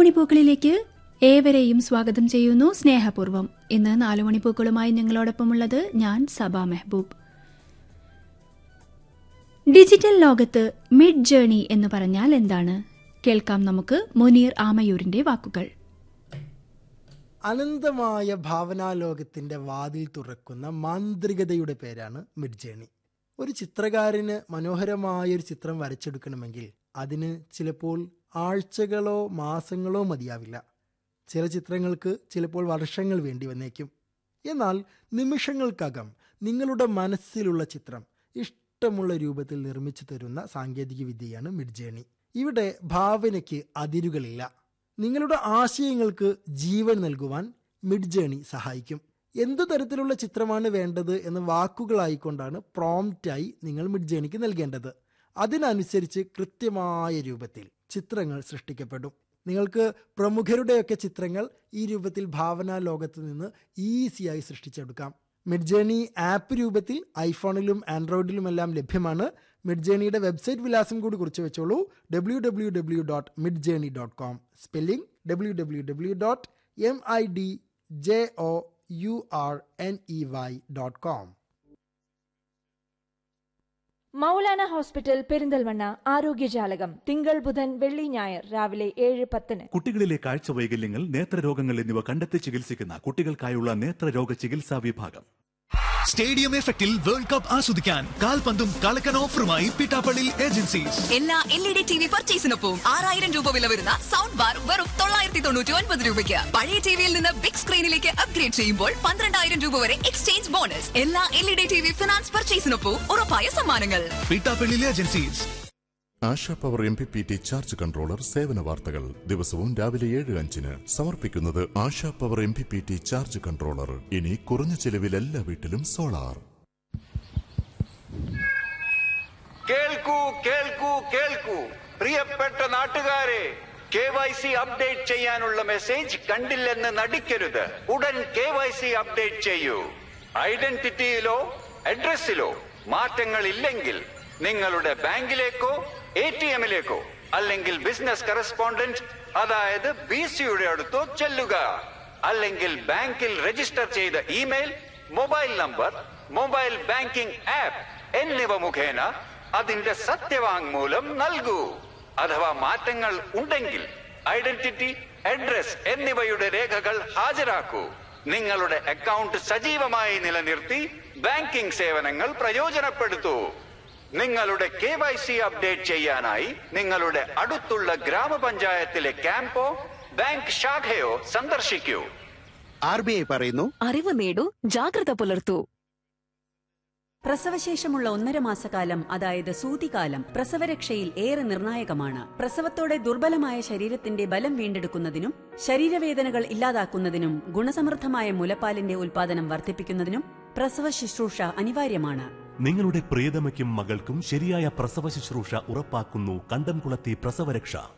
നാലുമണിപ്പൂക്കളിലേക്ക് ഏവരെയും സ്വാഗതം ചെയ്യുന്നു സ്നേഹപൂർവ്വം ഇന്ന് നാലുമണിപ്പൂക്കളുമായി ഞങ്ങളോടൊപ്പമുള്ളത് ഞാൻ സബാ മെഹബൂബ് ഡിജിറ്റൽ ലോകത്ത് മിഡ് ജേണി എന്ന് പറഞ്ഞാൽ എന്താണ് കേൾക്കാം നമുക്ക് മുനീർ ആമയൂരിന്റെ വാക്കുകൾ അനന്തമായ ഭാവനാലോകത്തിന്റെ വാതിൽ തുറക്കുന്ന മാന്ത്രികതയുടെ പേരാണ് മിഡ്ജേണി ഒരു ചിത്രകാരന് മനോഹരമായ ഒരു ചിത്രം വരച്ചെടുക്കണമെങ്കിൽ അതിന് ചിലപ്പോൾ ആഴ്ചകളോ മാസങ്ങളോ മതിയാവില്ല ചില ചിത്രങ്ങൾക്ക് ചിലപ്പോൾ വർഷങ്ങൾ വേണ്ടി വന്നേക്കും എന്നാൽ നിമിഷങ്ങൾക്കകം നിങ്ങളുടെ മനസ്സിലുള്ള ചിത്രം ഇഷ്ടമുള്ള രൂപത്തിൽ നിർമ്മിച്ചു തരുന്ന സാങ്കേതിക വിദ്യയാണ് മിഡ്ജേണി ഇവിടെ ഭാവനയ്ക്ക് അതിരുകളില്ല നിങ്ങളുടെ ആശയങ്ങൾക്ക് ജീവൻ നൽകുവാൻ മിഡ്ജേണി സഹായിക്കും എന്തു തരത്തിലുള്ള ചിത്രമാണ് വേണ്ടത് എന്ന വാക്കുകളായിക്കൊണ്ടാണ് പ്രോംപ്റ്റായി നിങ്ങൾ മിഡ്ജേണിക്ക് നൽകേണ്ടത് അതിനനുസരിച്ച് കൃത്യമായ രൂപത്തിൽ ചിത്രങ്ങൾ സൃഷ്ടിക്കപ്പെടും നിങ്ങൾക്ക് പ്രമുഖരുടെയൊക്കെ ചിത്രങ്ങൾ ഈ രൂപത്തിൽ ഭാവനാ ലോകത്ത് നിന്ന് ഈസിയായി സൃഷ്ടിച്ചെടുക്കാം മിഡ്ജേണി ആപ്പ് രൂപത്തിൽ ഐഫോണിലും ആൻഡ്രോയിഡിലുമെല്ലാം ലഭ്യമാണ് മിഡ്ജേണിയുടെ വെബ്സൈറ്റ് വിലാസം കൂടി കുറിച്ച് വെച്ചോളൂ W W W dot Midjourney dot com spelling W W W dot M I D J O U R N E Y dot com Maulana hospital Perinthalmanna ആരോഗ്യജാലകം തിങ്കൾ ബുധൻ വെള്ളി ഞായർ രാവിലെ ഏഴ് പത്തിന് കുട്ടികളിലെ കാഴ്ച വൈകല്യങ്ങൾ നേത്രരോഗങ്ങൾ എന്നിവ കണ്ടെത്തി ചികിത്സിക്കുന്ന കുട്ടികൾക്കായുള്ള നേത്രരോഗ ചികിത്സാ വിഭാഗം സ്റ്റേഡിയം എഫക്റ്റിൽ വേൾഡ് കപ്പ് ആസ്വദിക്കാൻ കാൽപന്തും കളക്കൻ ഓഫറുമായി പിട്ടാപ്പള്ളി ഏജൻസീസ് എല്ലാ L E D T V പർച്ചേസിനൊപ്പം ആറായിരം രൂപ വില വരുന്ന സൗണ്ട് ബാർ വെറും തൊള്ളായിരത്തി തൊണ്ണൂറ്റി ഒൻപത് രൂപയ്ക്ക് പഴയ ടിവിയിൽ നിന്ന് ബിഗ് സ്ക്രീനിലേക്ക് അപ്ഗ്രേഡ് ചെയ്യുമ്പോൾ പന്ത്രണ്ടായിരം രൂപ വരെ എക്സ്ചേഞ്ച് ബോണസ് എല്ലാ L E D T V finance പർച്ചേസിനൊപ്പം ഉറപ്പായ സമ്മാനങ്ങൾ Pittappally agencies Asha power M P P T charge controller സേവന വാർത്തകൾ ദിവസവും രാവിലെ ഏഴ് അഞ്ചിന് സമർപ്പിക്കുന്നത് Asha power M P P T charge controller ഇനി കുറഞ്ഞ ചെലവിൽ എല്ലാ വീട്ടിലും സോളാർ കേൾക്കൂ കേൾക്കൂ കേൾക്കൂ പ്രിയപ്പെട്ട നാട്ടുകാരെ കെ വൈ സി അപ്ഡേറ്റ് ചെയ്യാനുള്ള മെസ്സേജ് കണ്ടില്ലെന്ന് നടിക്കരുത് ഉടൻ കെ വൈ സി അപ്ഡേറ്റ് ചെയ്യൂ ഐഡന്റിറ്റിയിലോ അഡ്രസ്സിലോ മാറ്റങ്ങൾ ഇല്ലെങ്കിൽ നിങ്ങളുടെ ബാങ്കിലേക്കോ എ ടി എമ്മിലേക്കോ അല്ലെങ്കിൽ ബിസിനസ് കറസ്പോണ്ടന്റ് അതായത് ബി സിയുടെ അടുത്തോ ചെല്ലുക അല്ലെങ്കിൽ ബാങ്കിൽ രജിസ്റ്റർ ചെയ്ത email mobile number mobile banking app എന്നിവ മുഖേന അതിന്റെ സത്യവാങ്മൂലം നൽകൂ അഥവാ മാറ്റങ്ങൾ ഉണ്ടെങ്കിൽ ഐഡന്റിറ്റി അഡ്രസ് എന്നിവയുടെ രേഖകൾ ഹാജരാക്കൂ നിങ്ങളുടെ അക്കൗണ്ട് സജീവമായി നിലനിർത്തി ബാങ്കിംഗ് സേവനങ്ങൾ പ്രയോജനപ്പെടുത്തൂ നിങ്ങളുടെ കെ വൈ സി അപ്ഡേറ്റ് ചെയ്യാനായി നിങ്ങളുടെ അടുത്തുള്ള ഗ്രാമപഞ്ചായത്തിലെ ക്യാമ്പോ ബാങ്ക് ശാഖയോ സന്ദർശിക്കൂ ആർ ബി ഐ പറയുന്നു അറിവ് നേടൂ ജാഗ്രത പുലർത്തൂ പ്രസവശേഷമുള്ള ഒന്നര മാസക്കാലം അതായത് സൂതികാലം പ്രസവരക്ഷയിൽ ഏറെ നിർണായകമാണ് പ്രസവത്തോടെ ദുർബലമായ ശരീരത്തിന്റെ ബലം വീണ്ടെടുക്കുന്നതിനും ശരീരവേദനകൾ ഇല്ലാതാക്കുന്നതിനും ഗുണസമൃദ്ധമായ മുലപ്പാലിന്റെ ഉൽപാദനം വർദ്ധിപ്പിക്കുന്നതിനും പ്രസവ ശുശ്രൂഷ അനിവാര്യമാണ് നിങ്ങളുടെ പ്രിയതമയ്ക്കും മകൾക്കും ശരിയായ പ്രസവ ശുശ്രൂഷ ഉറപ്പാക്കുന്നു കണ്ടംകുളത്തി പ്രസവരക്ഷ